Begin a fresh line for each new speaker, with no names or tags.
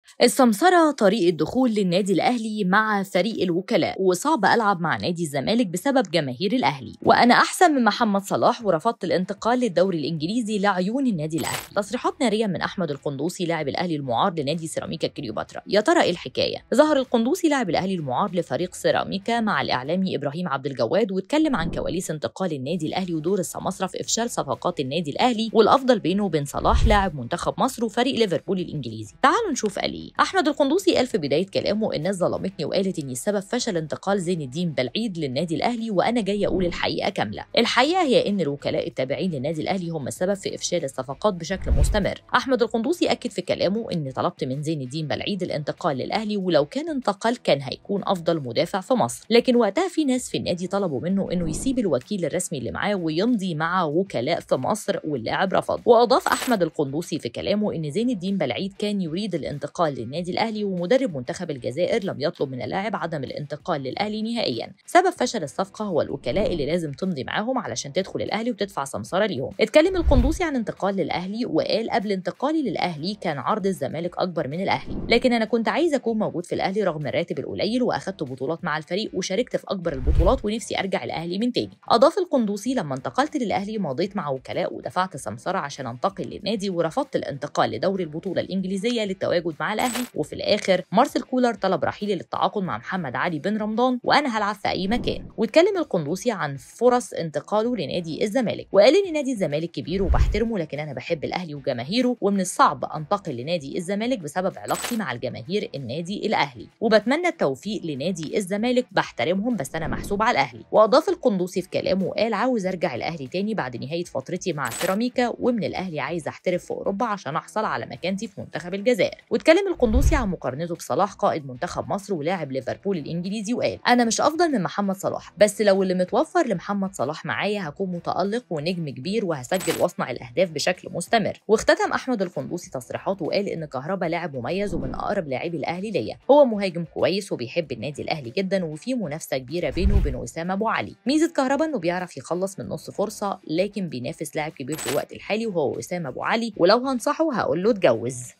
السمسرة طريق الدخول للنادي الأهلي مع فريق الوكلاء وصعب ألعب مع نادي الزمالك بسبب جماهير الأهلي وأنا أحسن من محمد صلاح ورفضت الانتقال للدوري الإنجليزي لعيون النادي الأهلي تصريحات نارية من أحمد القندوسي لاعب الأهلي المعار لنادي سيراميكا كليوباترا يا ترى إيه الحكاية ظهر القندوسي لاعب الأهلي المعار لفريق سيراميكا مع الإعلامي إبراهيم عبد الجواد واتكلم عن كواليس انتقال النادي الأهلي ودور السماسرة في إفشال صفقات النادي الأهلي والأفضل بينه وبين صلاح لاعب منتخب مصر وفريق ليفربول الإنجليزي تعالوا نشوف قال إيه احمد القندوسي قال في بدايه كلامه الناس ظلمتني وقالت اني السبب فشل انتقال زين الدين بالعيد للنادي الاهلي وانا جاي اقول الحقيقه كامله الحقيقه هي ان الوكلاء التابعين للنادي الاهلي هم السبب في افشال الصفقات بشكل مستمر احمد القندوسي اكد في كلامه اني طلبت من زين الدين بالعيد الانتقال للاهلي ولو كان انتقل كان هيكون افضل مدافع في مصر لكن وقتها في ناس في النادي طلبوا منه انه يسيب الوكيل الرسمي اللي معاه ويمضي مع وكلاء في مصر واللاعب رفض واضاف احمد القندوسي في كلامه ان زين الدين بالعيد كان يريد الانتقال للنادي الاهلي ومدرب منتخب الجزائر لم يطلب من اللاعب عدم الانتقال للاهلي نهائيا سبب فشل الصفقه هو الوكلاء اللي لازم تمضي معاهم علشان تدخل الاهلي وتدفع سمسره ليهم اتكلم القندوسي عن انتقال للاهلي وقال قبل انتقالي للاهلي كان عرض الزمالك اكبر من الاهلي لكن انا كنت عايز اكون موجود في الاهلي رغم الراتب القليل واخدت بطولات مع الفريق وشاركت في اكبر البطولات ونفسي ارجع الاهلي من تاني اضاف القندوسي لما انتقلت للاهلي مضيت مع وكلاء ودفعت سمسره عشان انتقل للنادي ورفضت الانتقال لدوري البطوله الانجليزيه للتواجد مع الاهلي وفي الاخر مارسيل كولر طلب رحيلي للتعاقد مع محمد علي بن رمضان وانا هلعب في اي مكان واتكلم القندوسي عن فرص انتقاله لنادي الزمالك وقال ان نادي الزمالك كبير وبحترمه لكن انا بحب الاهلي وجماهيره ومن الصعب انتقل لنادي الزمالك بسبب علاقتي مع الجماهير النادي الاهلي وبتمنى التوفيق لنادي الزمالك بحترمهم بس انا محسوب على الاهلي واضاف القندوسي في كلامه وقال عاوز ارجع الاهلي تاني بعد نهايه فترتي مع سيراميكا ومن الاهلي عايز احترف في اوروبا عشان احصل على مكانتي في منتخب الجزائر واتكلم القندوسي عن مقارنته بصلاح قائد منتخب مصر ولاعب ليفربول الانجليزي وقال انا مش افضل من محمد صلاح بس لو اللي متوفر لمحمد صلاح معايا هكون متالق ونجم كبير وهسجل واصنع الاهداف بشكل مستمر واختتم احمد القندوسي تصريحاته وقال ان كهربا لاعب مميز ومن اقرب لاعبي الاهلي ليا هو مهاجم كويس وبيحب النادي الاهلي جدا وفي منافسه كبيره بينه وبين وسام ابو علي ميزه كهربا انه بيعرف يخلص من نص فرصه لكن بينافس لاعب كبير في الوقت الحالي وهو وسام ابو علي ولو هنصحه هقول له اتجوز